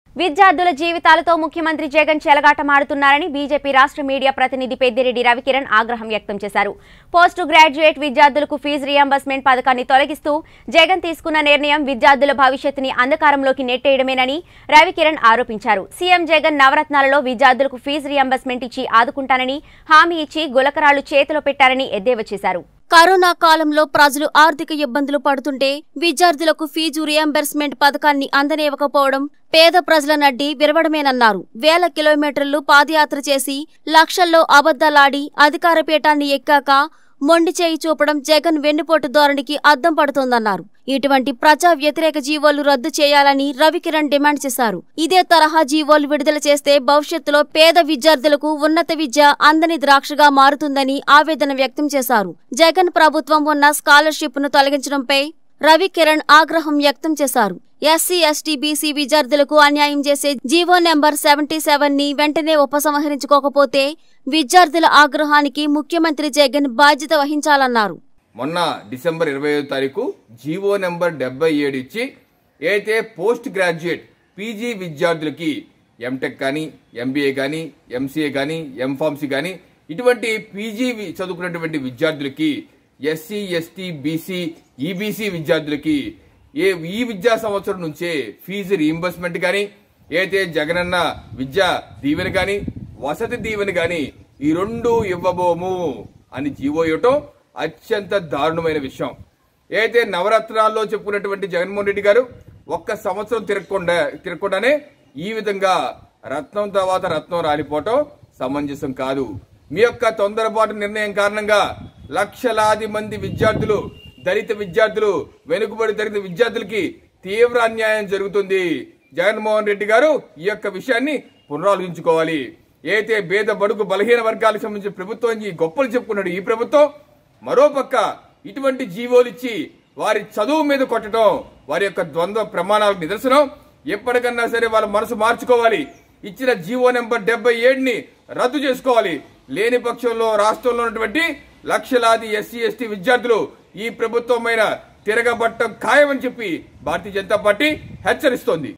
విద్యార్థుల జీవితాలతో ముఖ్యమంత్రి జగన్ చెలగాటమాడుతున్నారని బీజేపీ రాష్ట్ర మీడియా ప్రతినిధి పెద్దిరెడ్డి రవికిరణ్ ఆగ్రహం వ్యక్తం చేశారు పోస్ట్ గ్రాడ్యుయేట్ విద్యార్థులకు ఫీజు రియంబర్స్మెంట్ పథకాన్ని తొలగిస్తూ జగన్ తీసుకున్న నిర్ణయం విద్యార్థుల భవిష్యత్తుని అంధకారంలోకి నెట్టేయడమేనని రవికిరణ్ ఆరోపించారు సీఎం జగన్ నవరత్నాలలో విద్యార్థులకు ఫీజు రియంబర్స్మెంట్ ఇచ్చి ఆదుకుంటానని హామీ ఇచ్చి గులకరాళ్లు చేతిలో పెట్టారని ఎద్దేవా చేశారు కరోనా కాలంలో ప్రజలు ఆర్థిక ఇబ్బందులు పడుతుంటే విద్యార్థులకు ఫీజు రియంబర్స్మెంట్ పథకాన్ని అందనివ్వకపోవడం పేద ప్రజల నడ్డి విరవడమేనన్నారు వేల కిలోమీటర్లు పాదయాత్ర చేసి లక్షల్లో అబద్దాలాడి అధికార పీఠాన్ని ఎక్కాక మొండి చేయి చూపడం జగన్ వెన్నుపోటు ధోరణికి అద్దం పడుతోందన్నారు ఇటువంటి ప్రజా వ్యతిరేక జీవోలు రద్దు చేయాలని రవికిరణ్ డిమాండ్ చేశారు ఇదే తరహా జీవోలు విడుదల చేస్తే భవిష్యత్తులో పేద విద్యార్థులకు ఉన్నత విద్య అందని ద్రాక్షగా మారుతుందని ఆవేదన వ్యక్తం చేశారు జగన్ ప్రభుత్వం ఉన్న స్కాలర్షిప్ ను తొలగించడంపై రవికిరణ్ ఆగ్రహం వ్యక్తం చేశారు ఎస్సీ ఎస్టీ బీసీ విద్యార్థులకు అన్యాయం చేసే జీవో నెంబర్ సెవెంటీ సెవెన్ ని వెంటనే ఉపసంహరించుకోకపోతే విద్యార్థుల ఆగ్రహానికి ముఖ్యమంత్రి జగన్ బాధ్యత వహించాలన్నారు మొన్న డిసెంబర్ ఇరవై ఐదు తారీఖు జీవో నెంబర్ డెబ్బై ఏడు ఇచ్చి అయితే పోస్ట్ గ్రాడ్యుయేట్ పీజీ విద్యార్థులకి ఎంటెక్ కానీ ఎంబీఏ కానీ ఎంసీఏ కానీ ఎంఫార్మసీ కానీ ఇటువంటి పీజీ వి- చదువుకున్నటువంటి విద్యార్థులకి ఎస్సీ ఎస్టీ బీసీ ఈబీసీ విద్యార్థులకి ఏ ఈ విద్యా సంవత్సరం నుంచే ఫీజు రీయింబర్స్మెంట్ కానీ అయితే జగనన్న విద్యా దీవెన కానీ వసతి దీవెన కానీ ఈ రెండు ఇవ్వబోము అని జీవో ఇవ్వటం అత్యంత దారుణమైన విషయం అయితే నవరత్నాల్లో చెప్పుకున్నటువంటి జగన్మోహన్ రెడ్డి గారు ఒక్క సంవత్సరం తిరగకుండా తిరగకుండానే ఈ విధంగా రత్నం తర్వాత రత్నం రాలిపోవటం సమంజసం కాదు మీ యొక్క తొందరపాటు నిర్ణయం కారణంగా లక్షలాది మంది విద్యార్థులు దళిత విద్యార్థులు వెనుకబడి తరగతి విద్యార్థులకి తీవ్ర అన్యాయం జరుగుతుంది జగన్మోహన్ రెడ్డి గారు ఈ యొక్క విషయాన్ని పునరాలోచించుకోవాలి అయితే పేద బడుగు బలహీన వర్గాలకు సంబంధించిన ప్రభుత్వం ఈ గొప్పలు చెప్పుకున్నాడు ఈ ప్రభుత్వం మరోపక్క ఇటువంటి జీవోలు ఇచ్చి వారి చదువు మీద కొట్టడం వారి యొక్క ద్వంద్వ ప్రమాణాలకు నిదర్శనం ఎప్పటికన్నా సరే వాళ్ళ మనసు మార్చుకోవాలి ఇచ్చిన జీవో నెంబర్ డెబ్బై ఏడుని రద్దు చేసుకోవాలి లేని పక్షంలో రాష్ట్రంలో ఉన్నటువంటి లక్షలాది ఎస్సీ ఎస్టీ విద్యార్థులు ఈ ప్రభుత్వమైన తిరగబట్టం ఖాయమని చెప్పి భారతీయ జనతా పార్టీ హెచ్చరిస్తోంది